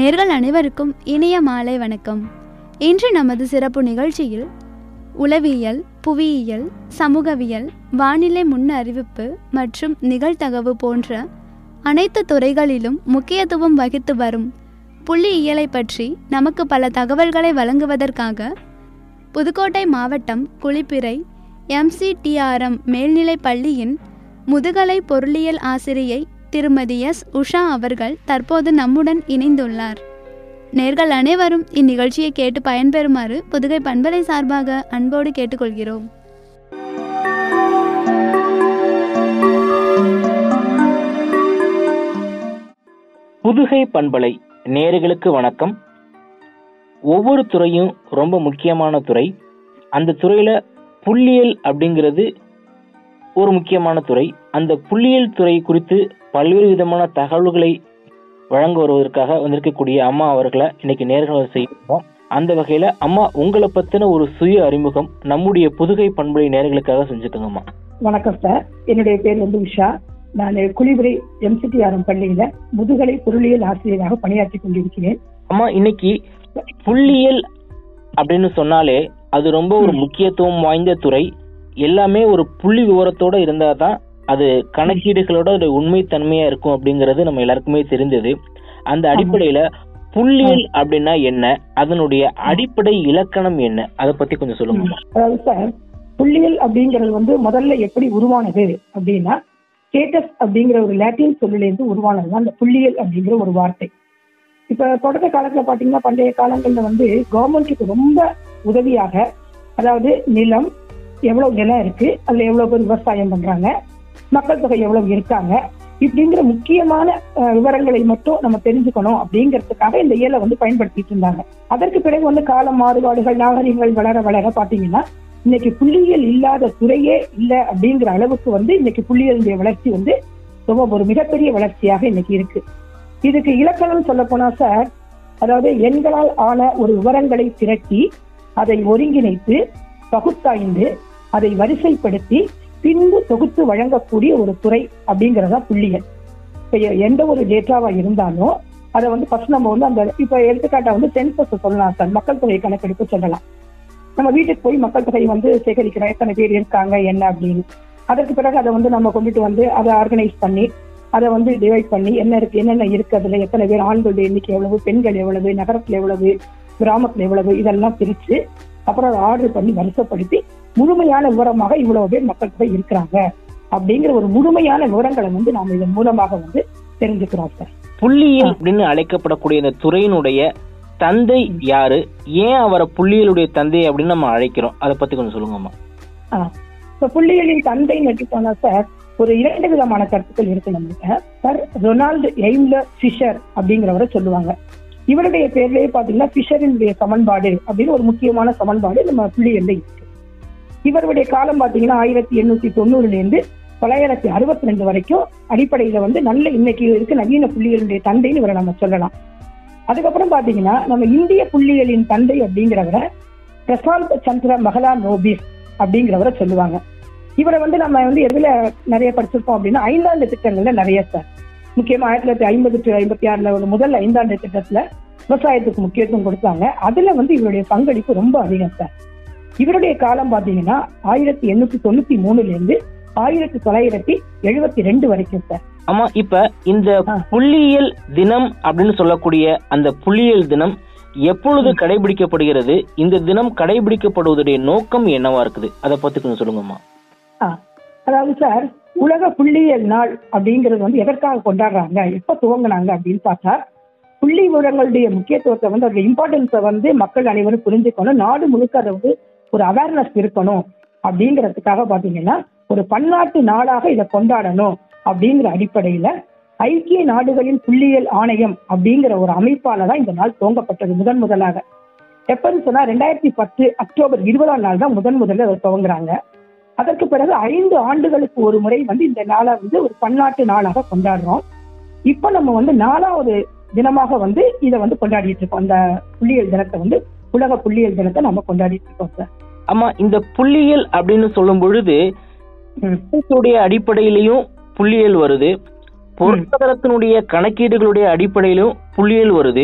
நேர்கள் அனைவருக்கும் இனிய மாலை வணக்கம் இன்று நமது சிறப்பு நிகழ்ச்சியில் உளவியல் புவியியல் சமூகவியல் வானிலை முன் அறிவிப்பு மற்றும் நிகழ்தகவு போன்ற அனைத்து துறைகளிலும் முக்கியத்துவம் வகித்து வரும் புள்ளியியலை பற்றி நமக்கு பல தகவல்களை வழங்குவதற்காக புதுக்கோட்டை மாவட்டம் குளிப்பிறை எம்சிடிஆர்எம் மேல்நிலைப் பள்ளியின் முதுகலை பொருளியல் ஆசிரியை திருமதி எஸ் உஷா அவர்கள் தற்போது நம்முடன் இணைந்துள்ளார் நேர்கள் அனைவரும் இந்நிகழ்ச்சியை கேட்டு பயன்பெறுமாறு புதுகை பண்பலை சார்பாக அன்போடு கேட்டுக்கொள்கிறோம் புதுகை பண்பலை நேர்களுக்கு வணக்கம் ஒவ்வொரு துறையும் ரொம்ப முக்கியமான துறை அந்த துறையில புள்ளியியல் அப்படிங்கிறது ஒரு முக்கியமான துறை அந்த புள்ளியியல் துறை குறித்து பல்வேறு விதமான தகவல்களை வழங்க வருவதற்காக வந்திருக்கக்கூடிய அம்மா அவர்களை இன்னைக்கு நேர்காணல் செய்வோம் அந்த வகையில அம்மா உங்களை பத்தின ஒரு சுய அறிமுகம் நம்முடைய புதுகை பண்பலை நேர்களுக்காக செஞ்சுக்கோங்கம்மா வணக்கம் சார் என்னுடைய பேர் வந்து உஷா நான் குளிவிரை எம்சிடிஆர்எம் பள்ளியில முதுகலை பொருளியல் ஆசிரியராக பணியாற்றி கொண்டிருக்கிறேன் அம்மா இன்னைக்கு புள்ளியியல் அப்படின்னு சொன்னாலே அது ரொம்ப ஒரு முக்கியத்துவம் வாய்ந்த துறை எல்லாமே ஒரு புள்ளி விவரத்தோட இருந்தால் தான் அது கணக்கீடுகளோட ஒரு உண்மைத்தன்மையா இருக்கும் அப்படிங்கிறது நம்ம எல்லாருக்குமே தெரிந்தது அந்த அடிப்படையில புள்ளியியல் அப்படின்னா என்ன அதனுடைய அடிப்படை இலக்கணம் என்ன அதை பத்தி கொஞ்சம் சொல்லுங்கம்மா அதாவது சார் புள்ளியல் அப்படிங்கிறது வந்து முதல்ல எப்படி உருவானது அப்படின்னா ஸ்டேட்டஸ் அப்படிங்கிற ஒரு லாட்டின் சொல்லிலிருந்து உருவானது தான் அந்த புள்ளியல் அப்படிங்கிற ஒரு வார்த்தை இப்ப தொடக்க காலத்துல பாத்தீங்கன்னா பண்டைய காலங்கள்ல வந்து கவர்மெண்ட்டுக்கு ரொம்ப உதவியாக அதாவது நிலம் எவ்வளவு நிலம் இருக்கு அதுல எவ்வளவு பேர் விவசாயம் பண்றாங்க மக்கள் தொகை எவ்வளவு இருக்காங்க இப்படிங்கிற முக்கியமான அஹ், விவரங்களை மட்டும் நம்ம தெரிஞ்சுக்கணும் அப்படிங்கிறதுக்காக இந்த இயலை வந்து பயன்படுத்திட்டு இருந்தாங்க அதற்கு பிறகு வந்து கால மாறுபாடுகள் நாகரிகங்கள் வளர வளர பாத்தீங்கன்னா இன்னைக்கு புள்ளியியல் இல்லாத துறையே இல்லை அப்படிங்கிற அளவுக்கு வந்து இன்னைக்கு புள்ளியியலுடைய வளர்ச்சி வந்து ரொம்ப ஒரு மிகப்பெரிய வளர்ச்சியாக இன்னைக்கு இருக்கு இதுக்கு இலக்கணம் சொல்ல போனா சார் அதாவது எண்களால் ஆன ஒரு விவரங்களை திரட்டி அதை ஒருங்கிணைத்து பகுத்தாய்ந்து அதை வரிசைப்படுத்தி பின்பு தொகுத்து வழங்கக்கூடிய ஒரு துறை அப்படிங்கறதா புள்ளியல் இப்ப எ- எந்த ஒரு டேட்டாவா இருந்தாலும் அதை வந்து ஃபர்ஸ்ட் நம்ம வந்து அந்த இப்ப எடுத்துக்காட்டா வந்து சென்சஸ் சொல்லலாம் சார் மக்கள் தொகை கணக்கெடுப்பு சொல்லலாம் நம்ம வீட்டுக்கு போய் மக்கள் தொகை வந்து சேகரிக்கிறோம் எத்தனை பேர் இருக்காங்க என்ன அப்படின்னு அதற்கு பிறகு அதை வந்து நம்ம கொண்டுட்டு வந்து அதை ஆர்கனைஸ் பண்ணி அதை வந்து டிவைட் பண்ணி என்ன இருக்கு என்னென்ன இருக்கு அதுல எத்தனை பேர் ஆண்களுடைய எண்ணிக்கை எவ்வளவு பெண்கள் எவ்வளவு நகரத்துல எவ்வளவு கிராமத்துல எவ்வளவு இதெல்லாம் பிரிச்சு அப்புறம் அதை ஆர்டர் பண்ணி வரிசைப்படுத்தி முழுமையான விவரமாக இவ்வளவு பேர் மக்கள் தொகை இருக்கிறாங்க அப்படிங்கிற ஒரு முழுமையான விவரங்களை வந்து நாம இதன் மூலமாக வந்து தெரிஞ்சுக்கிறோம் சார் புள்ளியியல் அப்படின்னு அழைக்கப்படக்கூடிய இந்த துறையினுடைய தந்தை யாரு ஏன் அவரை புள்ளியியலுடைய தந்தை அப்படின்னு நம்ம அழைக்கிறோம் அதை பத்தி கொஞ்சம் சொல்லுங்கம்மா இப்ப புள்ளியியலின் தந்தைன்னு எடுத்துட்டோம்னா சார் ஒரு இரண்டு விதமான கருத்துக்கள் இருக்கு நம்மகிட்ட சார் ரொனால்டு எய்ம்லர் ஃபிஷர் அப்படிங்கிறவரை சொல்லுவாங்க இவருடைய பேர்லயே பாத்தீங்கன்னா ஃபிஷரினுடைய சமன்பாடு அப்படின்னு ஒரு முக்கியமான சமன்பாடு நம்ம புள்ளியியல்ல இருக்கு இவருடைய காலம் பாத்தீங்கன்னா ஆயிரத்தி எண்ணூத்தி தொண்ணூறுல இருந்து தொள்ளாயிரத்தி அறுபத்தி ரெண்டு வரைக்கும் அடிப்படையில வந்து நல்ல இன்னைக்கு இருக்கு நவீன புள்ளியியலுடைய தந்தைன்னு இவரை நம்ம சொல்லலாம் அதுக்கப்புறம் பாத்தீங்கன்னா நம்ம இந்திய புள்ளியியலின் தந்தை அப்படிங்கிறவரை பிரசாந்த் சந்திர மகளா நோபிஸ் அப்படிங்கிறவரை சொல்லுவாங்க இவரை வந்து நம்ம வந்து எதுல நிறைய படிச்சிருப்போம் அப்படின்னா ஐந்தாண்டு திட்டங்கள்ல நிறைய சார் முக்கியமா ஆயிரத்தி தொள்ளாயிரத்தி ஐம்பது டு ஐம்பத்தி ஆறுல ஒரு முதல் ஐந்தாண்டு திட்டத்துல விவசாயத்துக்கு முக்கியத்துவம் கொடுத்தாங்க அதுல வந்து இவருடைய பங்களிப்பு ரொம்ப அதிகம் சார் இவருடைய காலம் பாத்தீங்கன்னா ஆயிரத்தி எண்ணூத்தி தொண்ணூத்தி மூணுல இருந்து ஆயிரத்தி தொள்ளாயிரத்தி எழுபத்தி ரெண்டு வரைக்கும் சார் ஆமா இப்ப இந்த ஆ. புள்ளியியல் தினம் அப்படின்னு சொல்லக்கூடிய அந்த புள்ளியியல் தினம் எப்பொழுது கடைபிடிக்கப்படுகிறது இந்த தினம் கடைபிடிக்கப்படுவதுடைய நோக்கம் என்னவா இருக்குது அதை பத்தி கொஞ்சம் சொல்லுங்கம்மா ஆ, அதாவது சார் உலக புள்ளியியல் நாள் அப்படிங்கிறது வந்து எதற்காக கொண்டாடுறாங்க எப்ப துவங்குனாங்க அப்படின்னு பார்த்தா புள்ளி விவரங்களுடைய முக்கியத்துவத்தை வந்து அதோட இம்பார்ட்டன்ஸை வந்து மக்கள் அனைவரும் புரிஞ்சுக்கணும் நாடு முழுக்க அதை வந்து ஒரு அவேர்னஸ் இருக்கணும் அப்படிங்கிறதுக்காக பாத்தீங்கன்னா ஒரு பன்னாட்டு நாளாக இதை கொண்டாடணும் அப்படிங்கிற அடிப்படையில ஐக்கிய நாடுகளின் புள்ளியியல் ஆணையம் அப்படிங்கிற ஒரு அமைப்பால தான் இந்த நாள் துவங்கப்பட்டது முதன் முதலாக எப்பன்னு சொன்னா ரெண்டாயிரத்தி பத்து அக்டோபர் இருபதாம் நாள் தான் முதன் முதல்ல அதை துவங்குறாங்க அதற்கு பிறகு ஐந்து ஆண்டுகளுக்கு ஒரு முறை வந்து இந்த நாளை வந்து ஒரு பன்னாட்டு நாளாக கொண்டாடுறோம் இப்ப நம்ம வந்து நாலாவது தினமாக வந்து இதை வந்து கொண்டாடிட்டு இருக்கோம் அந்த புள்ளியியல் தினத்தை வந்து உலக புள்ளியியல் தினத்தை நம்ம கொண்டாடிட்டு இருக்கோம் சார் ஆமா இந்த புள்ளியியல் அப்படின்னு சொல்லும் பொழுது ம். சயின்ஸுடைய அடிப்படையிலையும் புள்ளியியல் வருது பொருளாதாரத்தினுடைய கணக்கீடுகளுடைய அடிப்படையிலும் புள்ளியியல் வருது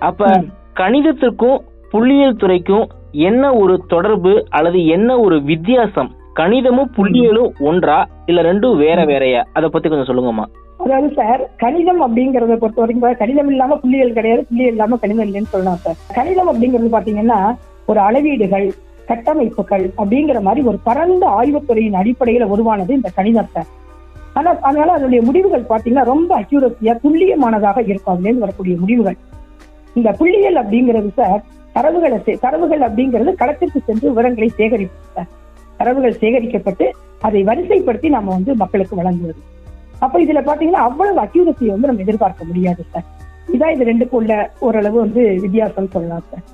அப்ப கணிதத்திற்கும் புள்ளியியல் துறைக்கும் என்ன ஒரு தொடர்பு அல்லது என்ன ஒரு வித்தியாசம் கணிதமும் புள்ளியியலும் ஒன்றா இல்ல ரெண்டும் வேற வேறயா அத பத்தி கொஞ்சம் சொல்லுங்கம்மா அதாவது சார் கணிதம் அப்படிங்கறத பொறுத்த வரைக்கும் பாத்தா, கணிதம் இல்லாம புள்ளியியல் கிடையாது புள்ளியியல் இல்லாம கணிதம் இல்லைன்னு சொல்லலாம் சார் கணிதம் அப்படிங்கிறது பாத்தீங்கன்னா ஒரு அளவீடுகள் கட்டமைப்புகள் அப்படிங்கிற மாதிரி ஒரு பரந்த ஆய்வுத்துறையின் அடிப்படையில உருவானது இந்த கணிதம் சார் ஆனா அதனால அதனுடைய முடிவுகள் பாத்தீங்கன்னா ரொம்ப அக்யூரஸியா துல்லியமானதாக இருக்கும் அதுல இருந்து வரக்கூடிய முடிவுகள் இந்த புள்ளியியல் அப்படிங்கிறது சார் தரவுகளை சே- தரவுகள் அப்படிங்கிறது களத்திற்கு சென்று விவரங்களை சேகரிப்பது சார் தரவுகள் சேகரிக்கப்பட்டு அதை வரிசைப்படுத்தி நாம வந்து மக்களுக்கு வழங்குவது அப்ப இதுல பாத்தீங்கன்னா அவ்வளவு அக்யூரஸியை வந்து நம்ம எதிர்பார்க்க முடியாது சார் இதான் இது ரெண்டுக்கும் உள்ள ஓரளவு வந்து வித்தியாசம் சொல்லலாம் சார்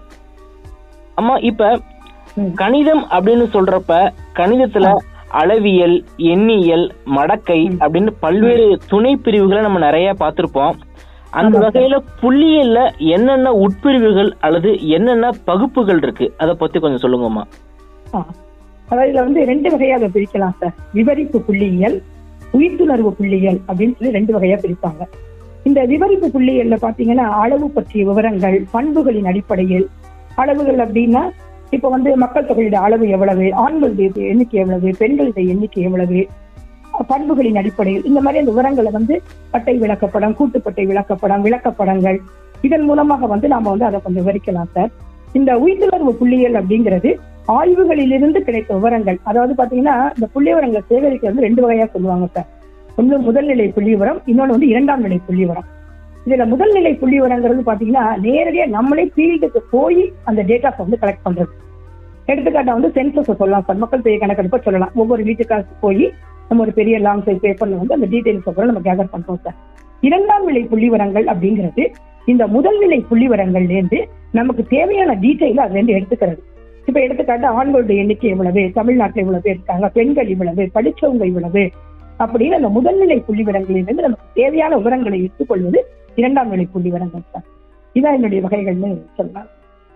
அம்மா இப்ப ம். கணிதம் அப்படின்னு சொல்றப்ப கணிதத்துல அளவியல் எண்ணியல் மடக்கை ம். அப்படின்னு பல்வேறு துணை பிரிவுகளை நம்ம நிறைய பார்த்திருப்போம் அந்த ஆமா சார். வகையில புள்ளியியல்ல என்னென்ன உட்பிரிவுகள் அல்லது என்னென்ன பகுப்புகள் இருக்கு அத பத்தி கொஞ்சம் சொல்லுங்கம்மா ஆ. அதாவது இதுல வந்து ரெண்டு வகையா அதை பிரிக்கலாம் சார் விவரிப்பு புள்ளியியல் உயிர்த்துணர்வு புள்ளியியல் அப்படின்னு சொல்லி ரெண்டு வகையா பிரிப்பாங்க இந்த விவரிப்பு புள்ளியியல்ல பாத்தீங்கன்னா அளவு பற்றிய விவரங்கள் பண்புகளின் அடிப்படையில் அளவுகள் அப்படின்னா இப்ப வந்து மக்கள் தொகையோட அளவு எவ்வளவு ஆண்களுடைய எண்ணிக்கை எவ்வளவு பெண்களுடைய எண்ணிக்கை எவ்வளவு பண்புகளின் அடிப்படையில் இந்த மாதிரி அந்த விவரங்களை வந்து பட்டை விளக்கப்படம் கூட்டுப்பட்டை விளக்கப்படம் விளக்கப்படங்கள் இதன் மூலமாக வந்து நாம வந்து அதை கொஞ்சம் விவரிக்கலாம் சார் இந்த உயிர்த்துணர்வு புள்ளியியல் அப்படிங்கிறது ஆய்வுகளிலிருந்து கிடைத்த விவரங்கள் அதாவது பாத்தீங்கன்னா இந்த புள்ளி விவரங்களை சேகரிக்கிறது ரெண்டு வகையா சொல்லுவாங்க சார் ஒன்று முதல்நிலை புள்ளி விவரம் இன்னொன்று வந்து இரண்டாம் நிலை புள்ளி விவரம் இதுல முதல்நிலை புள்ளி விவரங்கிறது பாத்தீங்கன்னா நேரடியா நம்மளே ஃபீல்டுக்கு போய் அந்த டேட்டாஸ் வந்து கலெக்ட் பண்றது எடுத்துக்காட்டா வந்து சென்சஸ் சொல்லலாம் சார் மக்கள் தொகை கணக்கெடுப்ப சொல்லலாம் ஒவ்வொரு வீட்டுக்காக போய் நம்ம ஒரு பெரிய லாங் சைஸ் பேப்பர்ல வந்து அந்த டீடைல்ஸ் அப்புறம் நம்ம கேதர் பண்றோம் சார் இரண்டாம் நிலை புள்ளி விவரங்கள் அப்படிங்கிறது இந்த முதல்நிலை புள்ளி விவரங்கள்ல இருந்து நமக்கு தேவையான டீட்டெயில் அதுல இருந்து எடுத்துக்கிறது இப்ப எடுத்துக்காட்டு ஆண்களுடைய எண்ணிக்கை இவ்வளவு தமிழ்நாட்டுல இவ்வளவு பேர் இருக்காங்க பெண்கள் இவ்வளவு படிச்சவங்க இவ்வளவு அப்படின்னு அந்த முதல்நிலை புள்ளி விவரங்களிலிருந்து நமக்கு தேவையான விவரங்களை எடுத்துக்கொள்வது இரண்டாம் நிலை புள்ளி விவரங்கள் சார் இதான் என்னுடைய வகைகள்னு சொல்லலாம்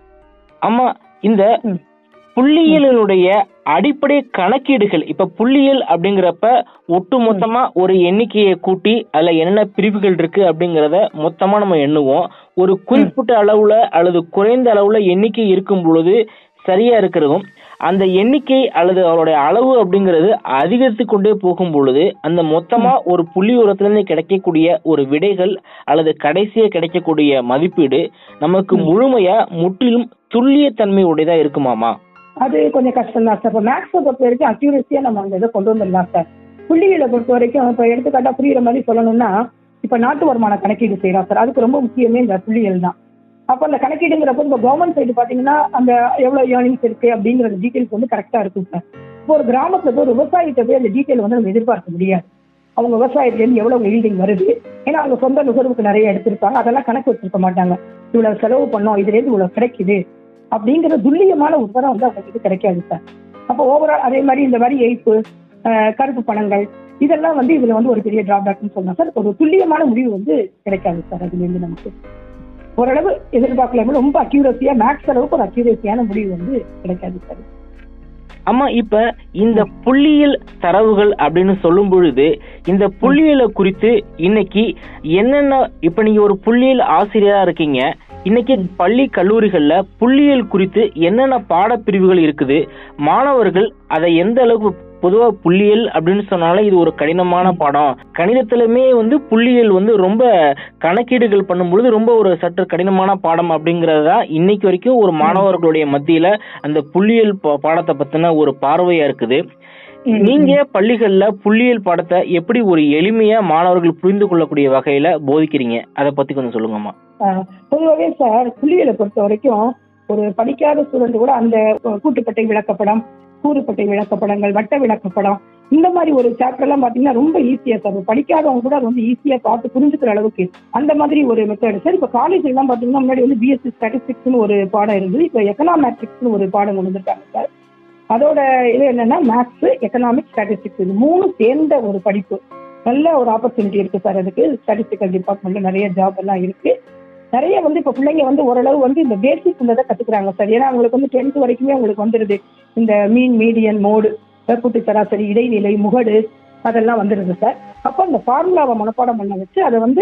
அம்மா இந்த ம். புள்ளியியலினுடைய அடிப்படை கணக்கீடுகள் இப்ப புள்ளியியல் அப்படிங்கிறப்ப ஒட்டு மொத்தமா ஒரு எண்ணிக்கையை கூட்டி அதுல என்னென்ன பிரிவுகள் இருக்கு அப்படிங்கறத மொத்தமா நம்ம எண்ணுவோம் ஒரு குறிப்பிட்ட அளவுல அல்லது குறைந்த அளவுல எண்ணிக்கை இருக்கும் பொழுது சரியா இருக்கிறதும் அந்த எண்ணிக்கை அல்லது அவருடைய அளவு அப்படிங்கிறது அதிகரித்து கொண்டே போகும் பொழுது அந்த மொத்தமா ஒரு புள்ளி உரத்திலிருந்து கிடைக்கக்கூடிய ஒரு விடைகள் அல்லது கடைசியா கிடைக்கக்கூடிய மதிப்பீடு நமக்கு முழுமையா முற்றிலும் துல்லியத்தன்மை உடையதா இருக்குமாமா அது கொஞ்சம் கஷ்டம் தான் சார் இப்போ மேக்ஸை பொறுத்த வரைக்கும் அக்யூரஸியா நம்ம அந்த இதை கொண்டு வந்துடலாம் சார் புள்ளிகளை பொறுத்த வரைக்கும் இப்போ எடுத்துக்காட்டா புரியுற மாதிரி சொல்லணும்னா இப்போ நாட்டு வருமான கணக்கீடு செய்யறோம் சார் அதுக்கு ரொம்ப முக்கியமே இந்த புள்ளிகள் தான் அப்போ அந்த கணக்கீடுங்கிறப்போ இப்போ கவர்மெண்ட் சைடு பார்த்தீங்கன்னா அந்த எவ்வளோ ஏர்னிங்ஸ் இருக்கு அப்படிங்கிற டீட்டெயில்ஸ் வந்து கரெக்டாக இருக்கும் சார் இப்போ ஒரு கிராமத்துல போய் ஒரு விவசாயிட்ட போய் அந்த டீட்டெயில் வந்து நம்ம எதிர்பார்க்க முடியாது அவங்க விவசாயத்துலேருந்து எவ்வளவு ஈல்டிங் வருது ஏன்னா அவங்க சொந்த நுகர்வுக்கு நிறைய எடுத்திருப்பாங்க அதெல்லாம் கணக்கு வச்சிருக்க மாட்டாங்க இவ்வளவு செலவு பண்ணோம் இதுலேருந்து இவ்வளவு கிடைக்குது அப்படிங்கிற துல்லியமான உத்தரம் வந்து அவங்க கிட்ட கிடைக்காது சார் அப்போ ஓவரால் அதே மாதிரி இந்த வரி ஏய்ப்பு அஹ், கருப்பு பணங்கள் இதெல்லாம் வந்து இதுல வந்து ஒரு பெரிய டிராபேக்னு சொல்லலாம் சார் ஒரு துல்லியமான முடிவு வந்து கிடைக்காது சார் அதுல இருந்து நமக்கு ஓரளவு எதிர்பார்க்கல ரொம்ப அக்யூரஸியா மேக்ஸ் அளவுக்கு ஒரு அக்யூரஸியான முடிவு வந்து கிடைக்காது சார் ஆமா இப்ப இந்த புள்ளியியல் தரவுகள் அப்படின்னு சொல்லும் பொழுது இந்த புள்ளியியலை குறித்து இன்னைக்கு என்னென்ன இப்ப நீங்க ஒரு புள்ளியியல் ஆசிரியரா இருக்கீங்க இன்னைக்கு பள்ளி கல்லூரிகள்ல புள்ளியியல் குறித்து என்னென்ன பாடப்பிரிவுகள் இருக்குது மாணவர்கள் அதை எந்த அளவுக்கு பொதுவா புள்ளியியல் அப்படின்னு சொன்னாலே இது ஒரு கடினமான பாடம் கணிதத்திலுமே வந்து புள்ளியியல் வந்து ரொம்ப கணக்கீடுகள் பண்ணும்பொழுது ரொம்ப ஒரு சற்று கடினமான பாடம் அப்படிங்கறதா இன்னைக்கு வரைக்கும் ஒரு மாணவர்களுடைய மத்தியில அந்த புள்ளியியல் பா- பாடத்தை பத்தின ஒரு பார்வையா இருக்குது ம், நீங்க பள்ளிகள்ல புள்ளியியல் பாடத்தை எப்படி ஒரு எளிமையா மாணவர்கள் புரிந்து கொள்ளக்கூடிய வகையில போதிக்கிறீங்க அதை பத்தி கொஞ்சம் சொல்லுங்கம்மா ஆஹ் பொதுவாகவே சார் புள்ளியலை பொறுத்த வரைக்கும் ஒரு படிக்காத ஸ்டூடெண்ட் கூட அந்த கூட்டுப்பட்டை விளக்கப்படம் கூறுப்பட்டை விளக்கப்படங்கள் வட்ட விளக்கப்படம் இந்த மாதிரி ஒரு சாப்டர் எல்லாம் பாத்தீங்கன்னா ரொம்ப ஈஸியா சார் படிக்காதவங்க கூட அது வந்து ஈஸியா பார்த்து புரிஞ்சுக்கிற அளவுக்கு அந்த மாதிரி ஒரு மெத்தட் சார் இப்போ காலேஜ் எல்லாம் பாத்தீங்கன்னா முன்னாடி வந்து பிஎஸ்சி ஸ்டாட்டிஸ்டிக்ஸ்னு ஒரு பாடம் இருந்தது இப்போ எக்கனாமேட்டிக்ஸ்னு ஒரு பாடம் கொண்டு வந்துருக்காங்க சார் அதோட இது என்னன்னா மேத்ஸ் எக்கனாமிக் ஸ்டாட்டிஸ்டிக்ஸ் இது மூணு சேர்ந்த ஒரு படிப்பு நல்ல ஒரு ஆப்பர்ச்சுனிட்டி இருக்கு சார் அதுக்கு ஸ்டாட்டிஸ்டிக்கல் டிபார்ட்மெண்ட்ல நிறைய ஜாப் எல்லாம் இருக்கு நிறைய வந்து இப்ப பிள்ளைங்க வந்து ஓரளவு வந்து இந்த பேசிக் உள்ளதை கத்துக்கிறாங்க சார் ஏன்னா அவங்களுக்கு வந்து டென்த் வரைக்குமே அவங்களுக்கு வந்துருது இந்த மீன் மீடியன் மோடு கூட்டு சராசரி இடைநிலை முகடு அதெல்லாம் வந்துருது சார் அப்போ அந்த ஃபார்முலாவை மனப்பாடம் பண்ண வச்சு அதை வந்து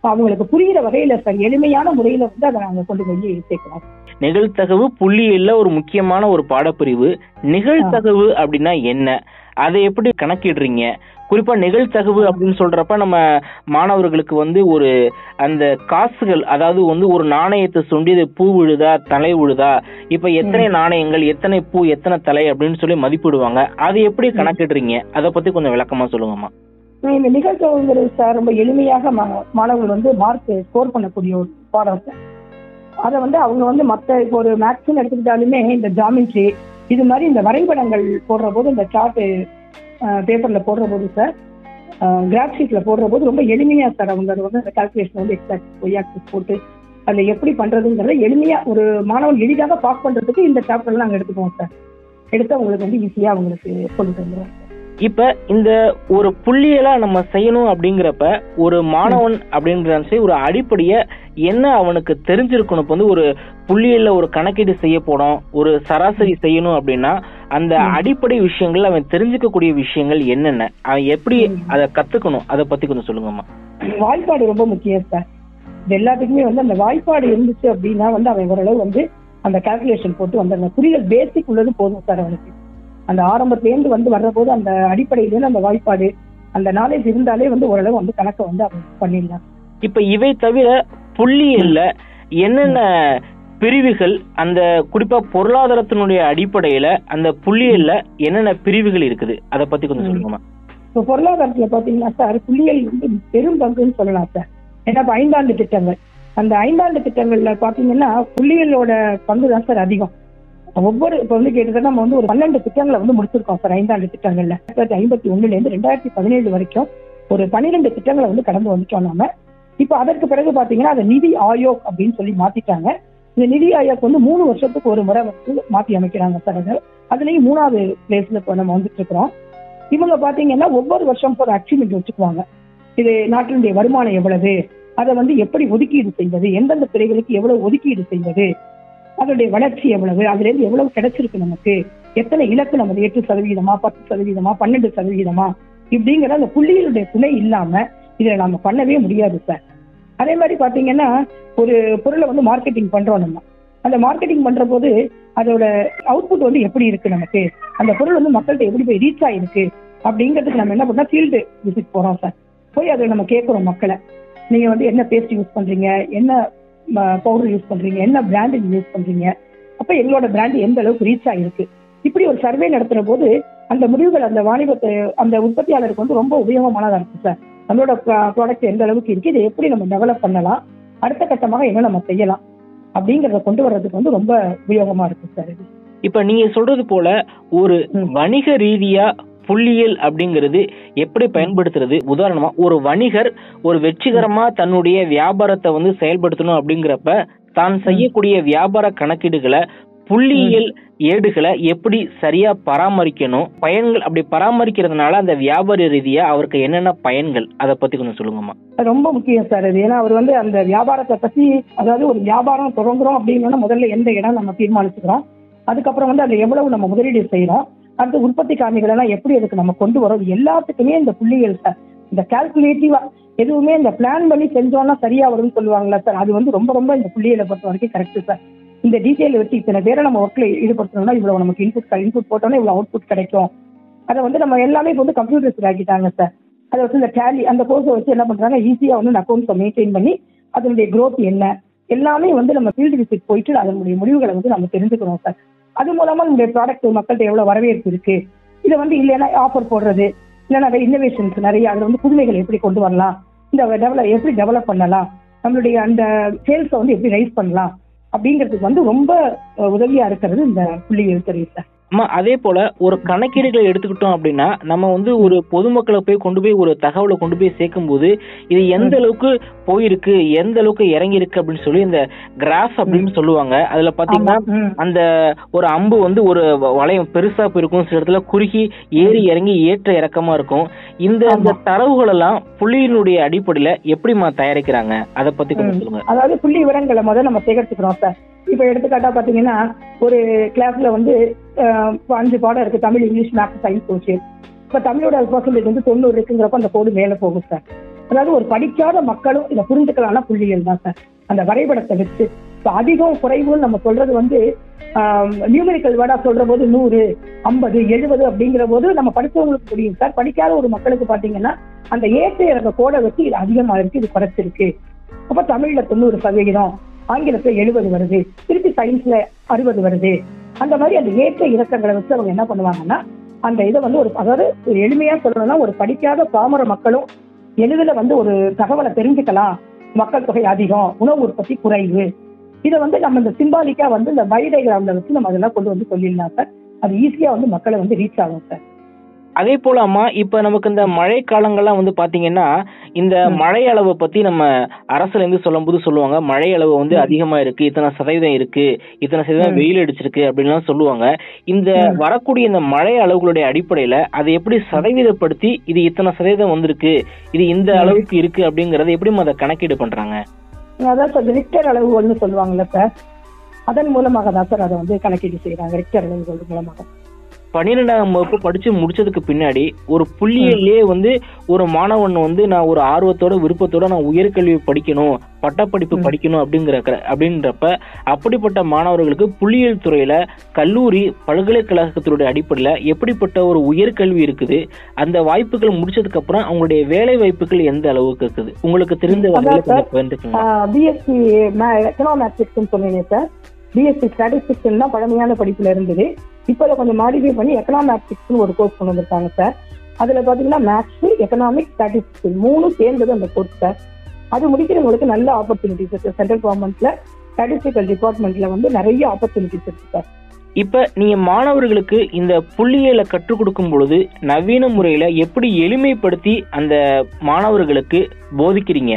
அவங்களுக்கு புரியுற வகையில சார் எளிமையான முறையில வந்து அதை நாங்க கொண்டு போய் சேர்க்கிறோம் நிகழ்தகவு புள்ளியியல்ல ஒரு முக்கியமான ஒரு பாடப்பிரிவு நிகழ்தகவு அப்படின்னா என்ன அதை எப்படி கணக்கிடுறீங்க குறிப்பா நிகழ்தகவு அப்படின்னு சொல்றப்ப நம்ம மாணவர்களுக்கு வந்து ஒரு அந்த காசுகள் அதாவது வந்து ஒரு நாணயத்தை சுண்டி இது பூ விழுதா தலை விழுதா இப்ப எத்தனை நாணயங்கள் எத்தனை பூ எத்தனை தலை அப்படின்னு சொல்லி மதிப்பிடுவாங்க அது எப்படி கணக்கிடுறீங்க அதை பத்தி கொஞ்சம் விளக்கமா சொல்லுங்கம்மா இந்த நிகழ்ச்சிங்கிறது சார் ரொம்ப எளிமையாக மா- மாணவர்கள் வந்து மார்க் ஸ்கோர் பண்ணக்கூடிய ஒரு பாடம் சார் அதை வந்து அவங்க வந்து மற்ற இப்போ ஒரு மேக்ஸ்ன்னு எடுத்துக்கிட்டாலுமே இந்த ஜாமெட்ரி இது மாதிரி இந்த வரைபடங்கள் போடுற போது இந்த சார்ட்டு பேப்பர்ல போடுற போது சார் கிராஃப் ஷீட்ல போடுற போது ரொம்ப எளிமையா சார் அவங்க அதை வந்து அந்த கால்குலேஷன் வந்து எக்ஸாக்ட் ஒய் ஆக்சிஸ் போட்டு அதில் எப்படி பண்றதுங்கிறத எளிமையா ஒரு மாணவன் எளிதாக பாஸ் பண்றதுக்கு இந்த சாப்டர்லாம் நாங்கள் எடுத்துக்குவோம் சார் எடுத்து அவங்களுக்கு வந்து ஈஸியா அவங்களுக்கு கொண்டு வந்துடுவோம் இப்ப இந்த ஒரு புள்ளியலா நம்ம செய்யணும் அப்படிங்கிறப்ப ஒரு மாணவன் அப்படின்றான் சரி ஒரு அடிப்படைய என்ன அவனுக்கு தெரிஞ்சிருக்கணும் இப்ப வந்து ஒரு புள்ளியல்ல ஒரு கணக்கீடு செய்ய போனோம் ஒரு சராசரி செய்யணும் அப்படின்னா அந்த ம். அடிப்படை விஷயங்கள் அவன் தெரிஞ்சுக்கக்கூடிய விஷயங்கள் என்னென்ன அவன் எப்படி ம். அதை கத்துக்கணும் அதை பத்தி கொஞ்சம் சொல்லுங்கம்மா வாய்ப்பாடு ரொம்ப முக்கியம் சார் இது எல்லாத்துக்குமே வந்து அந்த வாய்ப்பாடு இருந்துச்சு அப்படின்னா வந்து அவன் ஓரளவு வந்து அந்த கால்குலேஷன் போட்டு வந்து அந்த புரிதல் பேசிக் உள்ளது போதும் சார் அவனுக்கு அந்த ஆரம்பத்திலேருந்து வந்து வர்ற போது அந்த அடிப்படையிலேருந்து அந்த வாய்ப்பாடு அந்த நாலேஜ் இருந்தாலே வந்து ஓரளவு வந்து கணக்கை வந்து அவன் பண்ணிடலாம் இப்ப இவை தவிர புள்ளியல்ல என்னென்ன பிரிவுகள் அந்த குறிப்பா பொருளாதாரத்தினுடைய அடிப்படையில அந்த புள்ளியல்ல என்னென்ன பிரிவுகள் இருக்குது அதை பத்தி கொஞ்சம் ம். சொல்லுங்கம்மா இப்போ பொருளாதாரத்துல பாத்தீங்கன்னா சார் புள்ளியல் வந்து பெரும் பங்குன்னு சொல்லலாம் சார் ஏன்னா இப்ப ஐந்தாண்டு திட்டங்கள் அந்த ஐந்தாண்டு திட்டங்கள்ல பாத்தீங்கன்னா புள்ளியலோட பங்கு தான் சார் அதிகம் ஒவ்வொரு இப்போ வந்து கிட்டத்தட்ட நம்ம வந்து ஒரு பன்னெண்டு திட்டங்களை வந்து முடிச்சிருக்கோம் சார் ஐந்தாண்டு திட்டங்கள்ல ஆயிரத்தி ஐம்பத்தி ஒண்ணுல இருந்து ரெண்டாயிரத்தி பதினேழு வரைக்கும் ஒரு பன்னிரெண்டு திட்டங்களை வந்து கடந்து வந்துட்டோம் நாம இப்போ அதற்கு பிறகு பாத்தீங்கன்னா அதை நிதி ஆயோக் அப்படின்னு சொல்லி மாத்திட்டாங்க இந்த நிதி ஆயோக் வந்து மூணு வருஷத்துக்கு ஒரு முறை வந்து மாத்தி அமைக்கிறாங்க சார் அது அதுலயும் மூணாவது பிளேஸ்ல இப்போ நம்ம வந்துட்டு இருக்கிறோம் இவங்க பாத்தீங்கன்னா ஒவ்வொரு வருஷம் ஒரு அச்சீவ்மெண்ட் வச்சுக்குவாங்க இது நாட்டினுடைய வருமானம் எவ்வளவு அதை வந்து எப்படி ஒதுக்கீடு செய்வது எந்தெந்த துறைகளுக்கு எவ்வளவு ஒதுக்கீடு செய்வது அதனுடைய வளர்ச்சி எவ்வளவு அதுல இருந்து எவ்வளவு கிடைச்சிருக்கு நமக்கு எத்தனை இலக்கு நமது எட்டு சதவீதமா பத்து சதவீதமா பன்னெண்டு சதவீதமா இப்படிங்கிற அந்த புள்ளிகளுடைய துணை இல்லாம இதை நம்ம பண்ணவே முடியாது சார் அதே மாதிரி பாத்தீங்கன்னா ஒரு பொருளை வந்து மார்க்கெட்டிங் பண்றோம் நம்ம அந்த மார்க்கெட்டிங் பண்ற போது அதோட அவுட்புட் வந்து எப்படி இருக்கு நமக்கு அந்த பொருள் வந்து மக்கள்கிட்ட எப்படி போய் ரீச் ஆயிருக்கு அப்படிங்கிறதுக்கு நம்ம என்ன பண்ணா ஃபீல்டு விசிட் போறோம் சார் போய் அதை நம்ம கேட்குறோம் மக்களை நீங்க வந்து என்ன பேஸ்ட் யூஸ் பண்றீங்க என்ன பவுடர் யூஸ் பண்றீங்க என்ன பிராண்ட் யூஸ் பண்றீங்க அப்ப எங்களோட பிராண்ட் எந்த அளவுக்கு ரீச் ஆயிருக்கு இப்படி ஒரு சர்வே நடத்துற போது அந்த முடிவுகள் அந்த வாணிபத்தை அந்த உற்பத்தியாளருக்கு வந்து ரொம்ப உபயோகமானதா இருக்கு சார் நம்மளோட ப்ராடக்ட் எந்த அளவுக்கு இருக்கு இதை எப்படி நம்ம டெவலப் பண்ணலாம் அடுத்த கட்டமாக என்ன நம்ம செய்யலாம் அப்படிங்கறத கொண்டு வர்றதுக்கு வந்து ரொம்ப உபயோகமா இருக்கு சார் இது இப்ப நீங்க சொல்றது போல ஒரு ம். வணிக ரீதியா புள்ளியியல் அப்படிங்கிறது எப்படி பயன்படுத்துறது உதாரணமா ஒரு வணிகர் ஒரு வெற்றிகரமா தன்னுடைய வியாபாரத்தை வந்து செயல்படுத்தணும் அப்படிங்கிறப்ப தான் செய்யக்கூடிய வியாபார கணக்கீடுகளை புள்ளியியல் ஏடுகளை எப்படி சரியா பராமரிக்கணும் பயன்கள் அப்படி பராமரிக்கிறதுனால அந்த வியாபார ரீதியா அவருக்கு என்னென்ன பயன்கள் அதை பத்தி கொஞ்சம் சொல்லுங்கம்மா அது ரொம்ப முக்கியம் சார் அது ஏன்னா அவர் வந்து அந்த வியாபாரத்தை பத்தி அதாவது ஒரு வியாபாரம் தொடங்குறோம் அப்படின்னா முதல்ல எந்த இடம் நம்ம தீர்மானிச்சுக்கிறோம் அதுக்கப்புறம் வந்து அதுல எவ்வளவு நம்ம முதலீடு செய்யறோம் அடுத்து உற்பத்தி காரணிகள் எல்லாம் எப்படி அதுக்கு நம்ம கொண்டு வரோம் இது எல்லாத்துக்குமே இந்த புள்ளிகள் சார் இந்த கால்குலேட்டிவா எதுவுமே இந்த பிளான் பண்ணி செஞ்சோம்னா சரியா வரும்னு சொல்லுவாங்களா சார் அது வந்து ரொம்ப ரொம்ப இந்த புள்ளிகளை பொறுத்த வரைக்கும் கரெக்ட் சார் இந்த டீட்டெயில் வச்சு இத்தனை பேரை நம்ம ஒர்க்ல ஈடுபடுத்தணும்னா இவ்வளவு நமக்கு இன்புட் இன்புட் போட்டோம்னா இவ்வளவு அவுட்புட் கிடைக்கும் அதை வந்து நம்ம எல்லாமே இப்போ வந்து கம்ப்யூட்டர்ஸ் ஆக்கிட்டாங்க சார் அதை வச்சு இந்த டேலி அந்த கோர்ஸை வச்சு என்ன பண்றாங்க ஈஸியா வந்து அக்கௌண்ட்ஸை மெயின்டைன் பண்ணி அதனுடைய growth என்ன எல்லாமே வந்து நம்ம ஃபீல்டு விசிட் போயிட்டு அதனுடைய முடிவுகளை வந்து நம்ம தெரிஞ்சுக்கிறோம் சார் அது மூலமா நம்முடைய ப்ராடக்ட் மக்கள்கிட்ட எவ்வளவு வரவேற்பு இருக்கு இதை வந்து இல்லைன்னா ஆஃபர் போடுறது இல்லைன்னா இன்னோவேஷன்ஸ் நிறைய அதுல வந்து புதுமைகள் எப்படி கொண்டு வரலாம் இந்த டெவலப் எப்படி டெவலப் பண்ணலாம் நம்மளுடைய அந்த சேல்ஸை வந்து எப்படி ரைஸ் பண்ணலாம் அப்படிங்கிறதுக்கு வந்து ரொம்ப அஹ், உதவியா இருக்கிறது இந்த புள்ளியியல் துறை சார் அம்மா அதே போல ஒரு கணக்கீடுகளை எடுத்துக்கிட்டோம் அப்படின்னா நம்ம வந்து ஒரு பொதுமக்களை போய் கொண்டு போய் ஒரு தகவலை கொண்டு போய் சேர்க்கும்போது இது எந்த அளவுக்கு போயிருக்கு எந்த அளவுக்கு இறங்கி இருக்கு அப்படின்னு சொல்லி இந்த கிராஃப் அப்படின்னு சொல்லுவாங்க அதுல பாத்தீங்கன்னா ஆமா. ம். அந்த ஒரு அம்பு வந்து ஒரு வ- வளையம் பெருசா போயிருக்கும் சில இடத்துல குறுகி ஏறி இறங்கி ஏற்ற இறக்கமா இருக்கும் இந்த இந்த ஆமா. தரவுகள் எல்லாம் புள்ளியினுடைய அடிப்படையில எப்படிமா தயாரிக்கிறாங்க அதை பத்தி கொஞ்சம் ம். சொல்லுங்க அதாவது புள்ளி விவரங்களை முதல்ல நம்ம சேகரிச்சுக்கிறோம் சார் இப்போ எடுத்துக்காட்டா பாத்தீங்கன்னா ஒரு கிளாஸ்ல வந்து அஹ், இப்ப அஞ்சு பாடம் இருக்கு Tamil English maths science social இப்போ தமிழோட பர்சன்டேஜ் வந்து தொண்ணூறு இருக்குங்கிறப்ப அந்த கோடு மேலே போகும் சார் அதாவது ஒரு படிக்காத மக்களும் இதை புரிஞ்சுக்கலாம்னா புள்ளியியல் தான் சார் அந்த வரைபடத்தை வச்சு So அதிகம் குறைவுன்னு நம்ம சொல்றது வந்து நியூமெரிக்கல் வேர்டா சொல்ற போது நூறு ஐம்பது எழுபது அப்படிங்கிற போது நம்ம படிச்சவங்களுக்கு புரியும் சார் படிக்காத ஒரு மக்களுக்கு பாத்தீங்கன்னா அந்த ஏற்ற இறக்க கோடை வச்சு இது அதிகமா இருக்கு இது குறைச்சிருக்கு அப்ப தமிழ்ல தொண்ணூறு சதவிகிதம் ஆங்கிலத்துல எழுபது வருது திருப்பி சயின்ஸ்ல அறுபது வருது அந்த மாதிரி அந்த ஏற்ற இறக்கங்களை வச்சு அவங்க என்ன பண்ணுவாங்கன்னா அந்த இதை வந்து ஒரு அதாவது ஒரு எளிமையா சொல்லணும்னா ஒரு படிக்காத பாமர மக்களும் எளிதில் வந்து ஒரு தகவலை தெரிஞ்சுக்கலாம் மக்கள் தொகை அதிகம் உணவு உற்பத்தி குறைவு இதை வந்து நம்ம இந்த சிம்பாலிக்கா வந்து இந்த வைடகிராம்ல வச்சு நம்ம அதெல்லாம் கொண்டு வந்து சொல்லிடலாம் சார் அது ஈஸியா வந்து மக்களை வந்து ரீச் ஆகும் சார் அதே போல அம்மா இப்ப நமக்கு இந்த மழை காலங்கள்லாம் வந்து பாத்தீங்கன்னா இந்த ம். மழை அளவை பத்தி நம்ம அரசுல இருந்து சொல்லும்போது சொல்லுவாங்க மழை அளவு வந்து ம். அதிகமா இருக்கு இத்தனை சதவீதம் இருக்கு இத்தனை சதவீதம் ம். வெயில் அடிச்சிருக்கு அப்படின்லாம் சொல்லுவாங்க இந்த ம். வரக்கூடிய இந்த மழை அளவுகளுடைய அடிப்படையில அதை எப்படி சதவீதப்படுத்தி இது இத்தனை சதவீதம் வந்திருக்கு இது இந்த ம். அளவுக்கு இருக்கு அப்படிங்கறத எப்படி அதை கணக்கீடு பண்றாங்க அதாவது சார் ரிக்டர் அளவுகோல்னு சொல்லுவாங்கல்ல சார் அதன் மூலமாக தான் சார் அதை வந்து கணக்கீடு செய்யறாங்க ரிக்டர் அளவுகோல் மூலமாக பன்னிரெண்டாம் வகுப்பு படிச்சு முடிச்சதுக்கு பின்னாடி ஒரு புள்ளியிலே வந்து ஒரு மாணவன் வந்து நான் ஒரு ஆர்வத்தோட விருப்பத்தோட நான் உயர்கல்வி படிக்கணும் பட்டப்படிப்பு ம். படிக்கணும் அப்படிங்கிற அப்படின்றப்ப அப்படிப்பட்ட மாணவர்களுக்கு புள்ளியியல் துறையில கல்லூரி பல்கலைக்கழகத்தினுடைய அடிப்படையில எப்படிப்பட்ட ஒரு உயர்கல்வி இருக்குது அந்த வாய்ப்புகள் முடிச்சதுக்கு அப்புறம் அவங்களுடைய வேலை வாய்ப்புகள் எந்த அளவுக்கு இருக்குது உங்களுக்கு தெரிந்த அதான் வகையில சார். கொஞ்சம் பகிர்ந்துக்கங்க. பிஎஸ்சி எக்கனாமேட்டிக்ஸ் சொன்னீங்க சார் பிஎஸ்சி ஸ்டாட்டிஸ்டிக்ஸ் தான் பழமையான படிப்புல இருந்தது இப்போ அதை கொஞ்சம் மாடிஃபை பண்ணி எக்கனாமேட்டிக்ஸ்னு ஒரு கோர்ஸ் கொண்டு வந்திருக்காங்க சார் அதுல பாத்தீங்கன்னா மேக்ஸ் எக்கனாமிக் ஸ்டாட்டிஸ்டிக்ஸ் மூணு சேர்ந்தது அந்த கோர்ஸ் சார் அது முடிக்கிறவங்களுக்கு நல்ல ஆப்பர்ச்சுனிட்டிஸ் இருக்கு சென்ட்ரல் கவர்மெண்ட்ல ஸ்டாட்டிஸ்டிக்கல் டிபார்ட்மெண்ட்ல வந்து நிறைய ஆப்பர்ச்சுனிட்டிஸ் இருக்கு சார் இப்ப நீங்க மாணவர்களுக்கு இந்த புள்ளியியலை கற்றுக் கொடுக்கும் பொழுது நவீன முறையில எப்படி எளிமைப்படுத்தி அந்த மாணவர்களுக்கு போதிக்கிறீங்க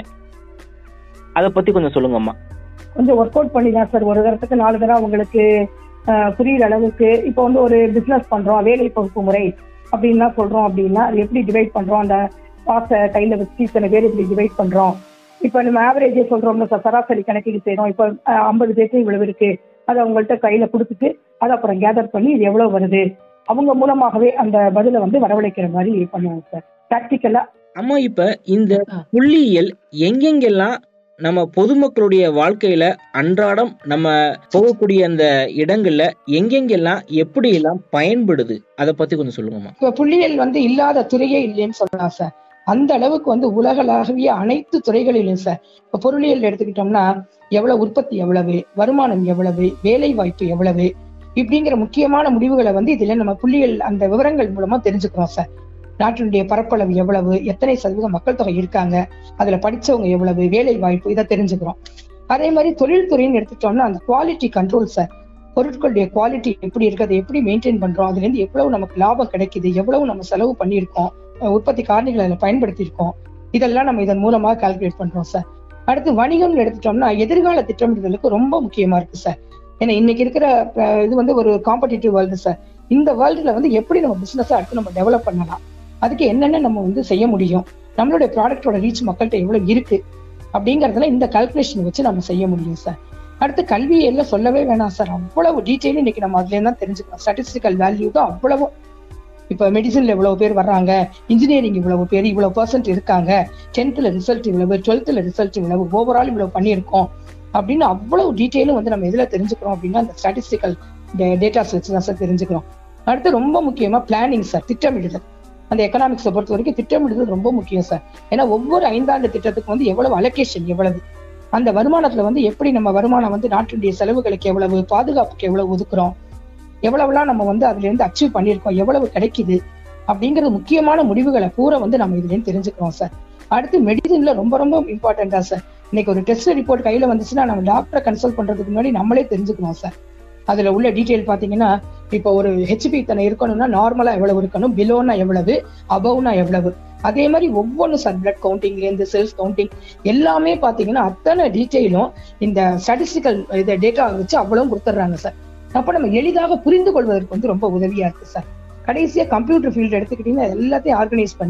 அத பத்தி கொஞ்சம் சொல்லுங்கம்மா கொஞ்சம் ஒர்க் அவுட் பண்ணி தான் சார் ஒரு தரத்துக்கு நாலு தடவை அவங்களுக்கு அஹ், புரியுற அளவுக்கு இப்போ வந்து ஒரு பிசினஸ் பண்றோம் வேலை பகுப்பு முறை அப்படின்னா சொல்றோம் அப்படின்னா அது எப்படி டிவைட் பண்றோம் அந்த காசை கையில வச்சு இத்தனை பேர் இப்படி டிவைட் பண்றோம் இப்போ நம்ம ஆவரேஜே சொல்றோம்ல சார் சராசரி கணக்கீடு செய்றோம் இப்போ ஐம்பது பேருக்கு இவ்வளவு இருக்கு அதை அவங்கள்ட்ட கையில கொடுத்துட்டு அதை அப்புறம் கேதர் பண்ணி இது எவ்வளவு வருது அவங்க மூலமாகவே அந்த பதிலை வந்து வரவழைக்கிற மாதிரி பண்ணுவாங்க சார் ப்ராக்டிக்கலா அம்மா இப்ப இந்த புள்ளியியல் எங்கெங்கெல்லாம் நம்ம பொதுமக்களுடைய வாழ்க்கையில அன்றாடம் நம்ம போகக்கூடிய அந்த இடங்கள்ல எங்கெங்கெல்லாம் எப்படி எல்லாம் பயன்படுது அத பத்தி கொஞ்சம் சொல்லுங்கம்மா இப்ப புள்ளியியல் வந்து இல்லாத துறையே இல்லைன்னு சொல்லலாம் சார் அந்த அளவுக்கு வந்து உலகளாவிய அனைத்து துறைகளிலும் சார் இப்ப பொருளியல் எடுத்துக்கிட்டோம்னா எவ்வளவு உற்பத்தி எவ்வளவு வருமானம் எவ்வளவு வேலை வாய்ப்பு எவ்வளவு இப்படிங்கிற முக்கியமான முடிவுகளை வந்து இதுல நம்ம புள்ளியியல் அந்த விவரங்கள் மூலமா தெரிஞ்சுக்கிறோம் சார் நாட்டினுடைய பரப்பளவு எவ்வளவு எத்தனை சதவீதம் மக்கள் தொகை இருக்காங்க அதுல படிச்சவங்க எவ்வளவு வேலை வாய்ப்பு இதை தெரிஞ்சுக்கிறோம் அதே மாதிரி தொழில்துறைன்னு எடுத்துட்டோம்னா அந்த குவாலிட்டி கண்ட்ரோல் சார் பொருட்களுடைய குவாலிட்டி எப்படி இருக்கு அதை எப்படி மெயின்டைன் பண்றோம் அதுல இருந்து எவ்வளவு நமக்கு லாபம் கிடைக்குது எவ்வளவு நம்ம செலவு பண்ணியிருக்கோம் அஹ் உற்பத்தி காரணிகளை அதில் பயன்படுத்தியிருக்கோம் இதெல்லாம் நம்ம இதன் மூலமா கால்குலேட் பண்றோம் சார் அடுத்து வணிகம்னு எடுத்துட்டோம்னா எதிர்கால திட்டமிடுதலுக்கு ரொம்ப முக்கியமா இருக்கு சார் ஏன்னா இன்னைக்கு இருக்கிற அஹ், இது வந்து ஒரு காம்படிட்டிவ் வேர்ல்டு சார் இந்த வேர்ல்டுல வந்து எப்படி நம்ம பிசினஸ் அடுத்து நம்ம டெவலப் பண்ணலாம் அதுக்கு என்னென்ன நம்ம வந்து செய்ய முடியும் நம்மளுடைய ப்ராடக்டோட ரீச் மக்கள்கிட்ட எவ்வளவு இருக்கு அப்படிங்கறதுல இந்த கால்குலேஷன் வச்சு நம்ம செய்ய முடியும் சார் அடுத்து கல்வியில சொல்லவே வேணாம் சார் அவ்வளவு டீட்டெயில் இன்னைக்கு நம்ம அதுல தான் தெரிஞ்சுக்கலாம் ஸ்டாட்டிஸ்டிக்கல் வேல்யூ தான் அவ்வளவு இப்ப மெடிசன்ல இவ்வளவு பேர் வர்றாங்க இன்ஜினியரிங் இவ்வளவு பேர் இவ்வளவு பர்சன்ட் இருக்காங்க டென்த்ல ரிசல்ட் இவ்வளவு டுவெல்த்ல ரிசல்ட் இவ்வளவு ஓவரால் இவ்வளவு பண்ணியிருக்கோம் அப்படின்னு அவ்வளவு டீட்டெயிலும் வந்து நம்ம எதுல தெரிஞ்சுக்கிறோம் அப்படின்னா அந்த ஸ்டாட்டிஸ்டிக்கல் டேட்டாஸ் வச்சு தான் சார் தெரிஞ்சுக்கிறோம் அடுத்து ரொம்ப முக்கியமா பிளானிங் சார் திட்டமிடுதல் அந்த எக்கனாமிக்ஸை பொறுத்த வரைக்கும் திட்டமிடுதல் ரொம்ப முக்கியம் சார் ஏன்னா ஒவ்வொரு ஐந்தாண்டு திட்டத்துக்கு வந்து எவ்வளவு அலோகேஷன் எவ்வளவு அந்த வருமானத்துல வந்து எப்படி நம்ம வருமானம் வந்து நாட்டினுடைய செலவுகளுக்கு எவ்வளவு பாதுகாப்புக்கு எவ்வளவு ஒதுக்குறோம் எவ்வளவுலாம் நம்ம வந்து அதுல இருந்து அச்சீவ் பண்ணியிருக்கோம் எவ்வளவு கிடைக்குது அப்படிங்கிறது முக்கியமான முடிவுகளை பூரா வந்து நம்ம இதுல இருந்து தெரிஞ்சுக்கிறோம் சார் அடுத்து மெடிசன்ல ரொம்ப ரொம்ப இம்பார்ட்டண்டா சார் இன்னைக்கு ஒரு டெஸ்ட் ரிப்போர்ட் கையில வந்துச்சுன்னா நம்ம டாக்டரை கன்சல்ட் பண்றதுக்கு முன்னாடி நம்மளே தெரிஞ்சுக்கணும் சார் அதுல உள்ள டீடைல் பாத்தீங்கன்னா இப்போ ஒரு ஹெச்பி இத்தனை இருக்கணும்னா நார்மலா எவ்வளவு இருக்கணும் பிலோனா எவ்வளவு அபவ்னா எவ்வளவு அதே மாதிரி ஒவ்வொன்றும் சார் பிளட் கவுண்டிங்ல இருந்து செல்ஸ் கவுண்டிங் எல்லாமே பாத்தீங்கன்னா அத்தனை டீட்டெயிலும் இந்த ஸ்டாட்டிஸ்டிக்கல் இதை டேட்டா வச்சு அவ்வளவும் கொடுத்துட்றாங்க சார் அப்ப நம்ம எளிதாக புரிந்து கொள்வதற்கு வந்து ரொம்ப உதவியா இருக்கு சார் கடைசியா கம்ப்யூட்டர் ஃபீல்டு எடுத்துக்கிட்டீங்கன்னா எல்லாத்தையும் ஆர்கனைஸ் பண்ணி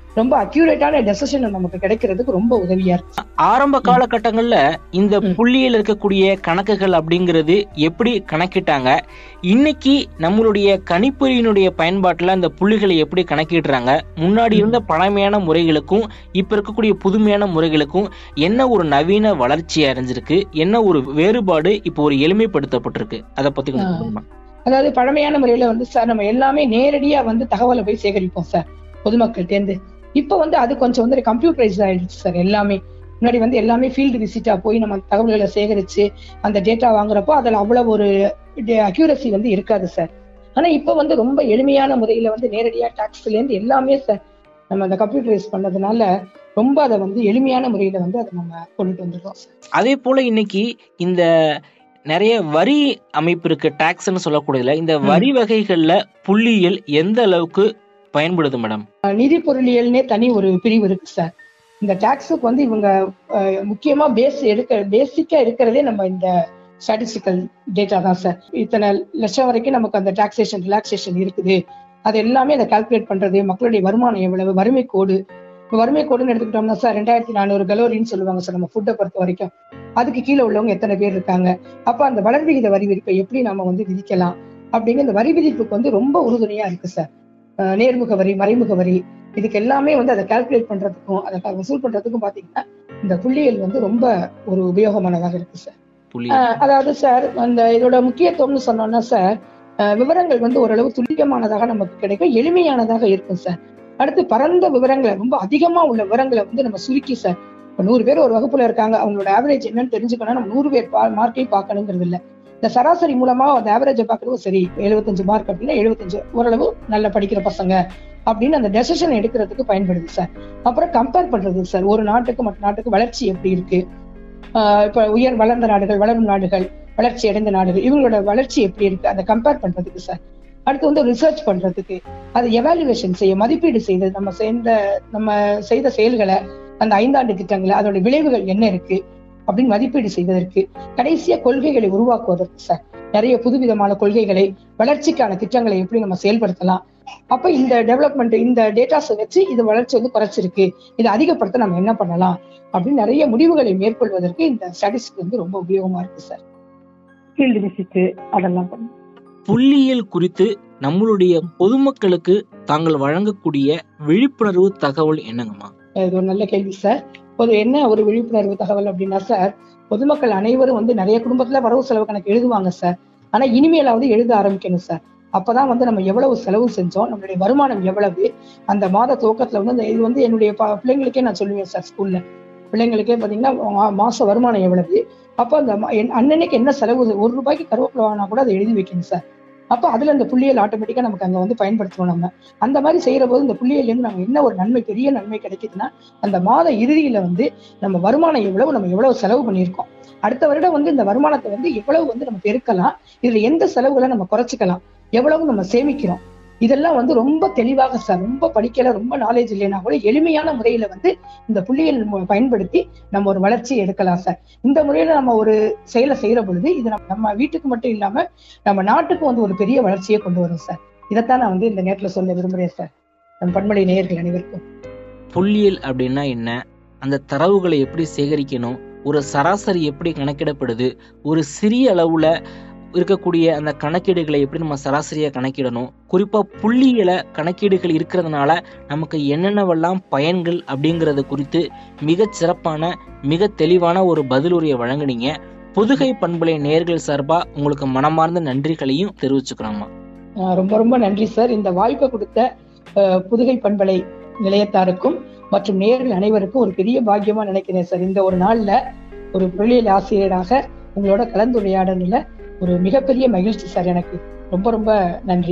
ரொம்ப அக்யூரேட்டான டெசிஷன் நமக்கு கிடைக்கிறதுக்கு ரொம்ப உதவியா இருக்கு ஆரம்ப காலகட்டங்கள்ல இந்த ம். புள்ளியில் இருக்கக்கூடிய கணக்குகள் அப்படிங்கிறது எப்படி கணக்கிட்டாங்க இன்னைக்கு நம்மளுடைய கணிப்பொறியினுடைய பயன்பாட்டுல அந்த புள்ளிகளை எப்படி கணக்கிடுறாங்க முன்னாடி இருந்த பழமையான முறைகளுக்கும் இப்ப இருக்கக்கூடிய புதுமையான முறைகளுக்கும் என்ன ஒரு நவீன வளர்ச்சி அடைஞ்சிருக்கு என்ன ஒரு வேறுபாடு இப்போ ஒரு எளிமைப்படுத்தப்பட்டிருக்கு அதை பத்தி கொஞ்சம் ஆ. சொல்லுங்க. அதாவது பழமையான முறையில வந்து சார் நம்ம எல்லாமே நேரடியா வந்து தகவலை போய் சேகரிப்போம் சார் பொதுமக்கள் தேர்ந்து இப்ப வந்து அது கொஞ்சம் வந்து கம்ப்யூட்டரைஸ் ஆயிடுச்சு சார் எல்லாமே முன்னாடி வந்து எல்லாமே ஃபீல்டு விசிட்டா போய் நம்ம தகவல்களை சேகரிச்சு அந்த டேட்டா வாங்குறப்போ அதுல அவ்வளவு ஒரு அக்யூரசி வந்து இருக்காது சார் ஆனா இப்ப வந்து ரொம்ப எளிமையான முறையில வந்து நேரடியா டாக்ஸ்ல இருந்து எல்லாமே சார் நம்ம அந்த கம்ப்யூட்டரைஸ் பண்ணதுனால ரொம்ப அதை வந்து எளிமையான முறையில வந்து அதை நம்ம கொண்டுட்டு வந்துடுறோம் சார் அதே போல இன்னைக்கு இந்த நிறைய வரி அமைப்பு இருக்கு டாக்ஸ்ன்னு சொல்லக்கூடியதுல இந்த ம். வரி வகைகள்ல புள்ளியியல் எந்த அளவுக்கு பயன்படுது மேடம் நிதி பொருளியல்னே தனி ஒரு பிரிவு இருக்கு சார் இந்த டாக்ஸுக்கு வந்து இவங்க அஹ், முக்கியமா பேஸ் எடுக்க பேசிக்கா இருக்கிறதே நம்ம இந்த ஸ்டாட்டிஸ்டிக்கல் டேட்டா தான் சார் இத்தனை லட்சம் வரைக்கும் நமக்கு அந்த டாக்ஸேஷன் ரிலாக்ஸேஷன் இருக்குது அது எல்லாமே அதை கால்குலேட் பண்றது மக்களுடைய வருமானம் எவ்வளவு வறுமை கோடு இப்ப வறுமை கோடுன்னு எடுத்துக்கிட்டோம்னா சார் ரெண்டாயிரத்தி நானூறு கலோரின்னு சொல்லுவாங்க சார் நம்ம ஃபுட்டை பொறுத்த வரைக்கும் அதுக்கு கீழே உள்ளவங்க எத்தனை பேர் இருக்காங்க அப்ப அந்த வளர் விகித வரி விதிப்பை எப்படி நம்ம வந்து விதிக்கலாம் அப்படிங்கிற இந்த வரி விதிப்புக்கு வந்து ரொம்ப உறுதுணையா இருக்கு சார் அஹ் நேர்முக வரி மறைமுக வரி இதுக்கு எல்லாமே வந்து அதை கால்குலேட் பண்றதுக்கும் அதை க- வசூல் பண்றதுக்கும் பாத்தீங்கன்னா இந்த புள்ளியியல் வந்து ரொம்ப ஒரு உபயோகமானதாக இருக்கு சார் புள்ளி அஹ் அதாவது சார் அந்த இதோட முக்கியத்துவம்னு சொன்னோம்னா சார் அஹ் விவரங்கள் வந்து ஓரளவு துல்லியமானதாக நமக்கு கிடைக்கும் எளிமையானதாக இருக்கும் சார் அடுத்து பரந்த விவரங்களை ரொம்ப அதிகமா உள்ள விவரங்களை வந்து நம்ம சுருக்கி சார் இப்போ நூறு பேர் ஒரு வகுப்புல இருக்காங்க அவங்களோட ஆவரேஜ் என்னன்னு தெரிஞ்சுக்கணும் நம்ம நூறு பேர் மார்க்கையும் பார்க்கணுங்கிறது இல்ல இந்த சராசரி மூலமா அந்த ஆவரேஜை பார்க்கறது சரி எழுபத்தஞ்சு மார்க் அப்படின்னா எழுபத்தஞ்சு ஓரளவு நல்ல படிக்கிற பசங்க அப்படின்னு அந்த டெசிஷன் எடுக்கிறதுக்கு பயன்படுது சார் அப்புறம் கம்பேர் பண்றது சார் ஒரு நாட்டுக்கு மற்ற நாட்டுக்கு வளர்ச்சி எப்படி இருக்கு ஆஹ் இப்ப உயர் வளர்ந்த நாடுகள் வளரும் நாடுகள் வளர்ச்சி அடைந்த நாடுகள் இவங்களோட வளர்ச்சி எப்படி இருக்கு அதை கம்பேர் பண்றதுக்கு சார் அடுத்து வந்து ரிசர்ச் பண்றதுக்கு அதை எவாலுவேஷன் செய்ய மதிப்பீடு செய்து நம்ம செய்த நம்ம செய்த செயல்களை அந்த ஐந்தாண்டு திட்டங்களை அதோட விளைவுகள் என்ன இருக்கு அப்படின்னு மதிப்பீடு செய்வதற்கு கடைசியா கொள்கைகளை உருவாக்குவதற்கு சார் நிறைய புதுவிதமான கொள்கைகளை வளர்ச்சிக்கான திட்டங்களை எப்படி நம்ம செயல்படுத்தலாம் அப்ப இந்த டெவலப்மெண்ட் இந்த டேட்டாஸை வச்சு இது வளர்ச்சி வந்து குறைச்சிருக்கு இதை அதிகப்படுத்த நம்ம என்ன பண்ணலாம் அப்படின்னு நிறைய முடிவுகளை மேற்கொள்வதற்கு இந்த ஸ்டாட்டிஸ்டிக் வந்து ரொம்ப உபயோகமா இருக்கு சார் ஃபீல்டு விசிட் அதெல்லாம் பண்ணும் புள்ளியியல் குறித்து நம்மளுடைய பொதுமக்களுக்கு தாங்கள் வழங்கக்கூடிய விழிப்புணர்வு தகவல் என்னங்கம்மா இது ஒரு நல்ல கேள்வி சார் ஒரு என்ன ஒரு விழிப்புணர்வு தகவல் அப்படின்னா சார் பொதுமக்கள் அனைவரும் வந்து நிறைய குடும்பத்துல வரவு செலவு கணக்கு எழுதுவாங்க சார் ஆனா இனிமேலாவது எழுத ஆரம்பிக்கணும் சார் அப்பதான் வந்து நம்ம எவ்வளவு செலவு செஞ்சோம் நம்மளுடைய வருமானம் எவ்வளவு அந்த மாத துவக்கத்துல வந்து அந்த இது வந்து என்னுடைய ப- பிள்ளைங்களுக்கே நான் சொல்லுவேன் சார் ஸ்கூல்ல பிள்ளைங்களுக்கே பாத்தீங்கன்னா மா- மாச வருமானம் எவ்வளவு அப்ப அந்த ம- என் அண்ணனுக்கு என்ன செலவு ஒரு ரூபாய்க்கு கருவேப்பிலை வாங்கினா கூட அதை எழுதி வைக்கணும் சார் அப்ப அதுல அந்த புள்ளியல் ஆட்டோமேட்டிக்கா நமக்கு அங்க வந்து பயன்படுத்துவோம் நம்ம அந்த மாதிரி செய்யற போது இந்த புள்ளியல்ல இருந்து நம்ம என்ன ஒரு நன்மை பெரிய நன்மை கிடைக்குதுன்னா அந்த மாத இறுதியில வந்து நம்ம வருமானம் எவ்வளவு நம்ம எவ்வளவு செலவு பண்ணியிருக்கோம் அடுத்த வருடம் வந்து இந்த வருமானத்தை வந்து எவ்வளவு வந்து நம்ம பெருக்கலாம் இதுல எந்த செலவுகளை நம்ம குறைச்சிக்கலாம் எவ்வளவு நம்ம சேமிக்கிறோம் இதெல்லாம் வந்து ரொம்ப தெளிவாக சார் ரொம்ப படிக்கல ரொம்ப நாலேஜ் இல்லைன்னா கூட எளிமையான முறையில வந்து இந்த புள்ளியல் மு- பயன்படுத்தி நம்ம ஒரு வளர்ச்சியை எடுக்கலாம் சார் இந்த முறையில நம்ம ஒரு செயலை செய்யற பொழுது இது நம்ம- நம்ம வீட்டுக்கு மட்டும் இல்லாம நம்ம நாட்டுக்கு வந்து ஒரு பெரிய வளர்ச்சியை கொண்டு வரும் சார் இதைத்தான் நான் வந்து இந்த நேரத்துல சொல்ல விரும்புறேன் சார் நம்ம பண்பலை நேயர்கள் அனைவருக்கும் புள்ளியியல் அப்படின்னா என்ன அந்த தரவுகளை எப்படி சேகரிக்கணும் ஒரு சராசரி எப்படி கணக்கிடப்படுது ஒரு சிறிய அளவுல இருக்கக்கூடிய அந்த கணக்கீடுகளை எப்படி நம்ம சராசரியா கணக்கிடணும் குறிப்பா புள்ளியியல கணக்கீடுகள் இருக்கிறதுனால நமக்கு என்னென்னவெல்லாம் பயன்கள் அப்படிங்கறது குறித்து மிகச் சிறப்பான மிக தெளிவான ஒரு பதிலுரையை வழங்குனீங்க புதுகை பண்பலை நேர்கள் சார்பா உங்களுக்கு மனமார்ந்த நன்றிகளையும் தெரிவிச்சுக்கிறோம்மா ஆஹ் ரொம்ப ரொம்ப நன்றி சார் இந்த வாய்ப்பை கொடுத்த ஆஹ் புதுகை பண்பலை நிலையத்தாருக்கும் மற்றும் நேயர்கள் அனைவருக்கும் ஒரு பெரிய பாக்கியமா நினைக்கிறேன் சார் இந்த ஒரு நாள்ல ஒரு பொருளியல் ஆசிரியராக உங்களோட கலந்துரையாடல ஒரு மிகப்பெரிய மகிழ்ச்சி சார் எனக்கு ரொம்ப ரொம்ப நன்றி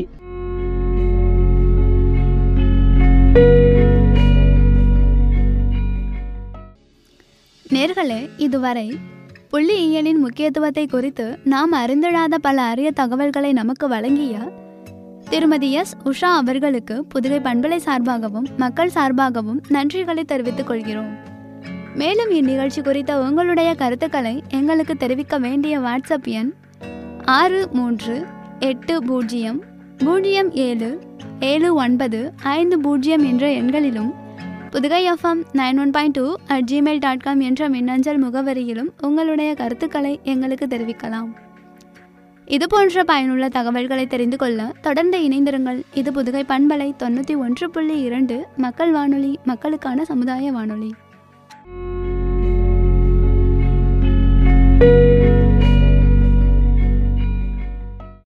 நேர்களே இதுவரை புள்ளியியலின் முக்கியத்துவத்தை குறித்து நாம் அறிந்திடாத பல அரிய தகவல்களை நமக்கு வழங்கிய திருமதி எஸ் உஷா அவர்களுக்கு புதுகை பண்பலை சார்பாகவும் மக்கள் சார்பாகவும் நன்றிகளை தெரிவித்துக் கொள்கிறோம் மேலும் இந்நிகழ்ச்சி குறித்த உங்களுடைய கருத்துக்களை எங்களுக்கு தெரிவிக்க வேண்டிய வாட்ஸ்அப் எண் ஆறு மூன்று எட்டு பூஜ்ஜியம் பூஜ்ஜியம் ஏழு ஏழு ஒன்பது ஐந்து பூஜ்ஜியம் என்ற எண்களிலும் Pudugai FM nine one point two at Gmail dot com என்ற மின்னஞ்சல் முகவரியிலும் உங்களுடைய கருத்துக்களை எங்களுக்கு தெரிவிக்கலாம் இது போன்ற பயனுள்ள தகவல்களை தெரிந்து கொள்ள தொடர்ந்து இணைந்திருங்கள் இது புதுகை பண்பலை தொண்ணூற்றி ஒன்று புள்ளி இரண்டு மக்கள் வானொலி மக்களுக்கான சமுதாய வானொலி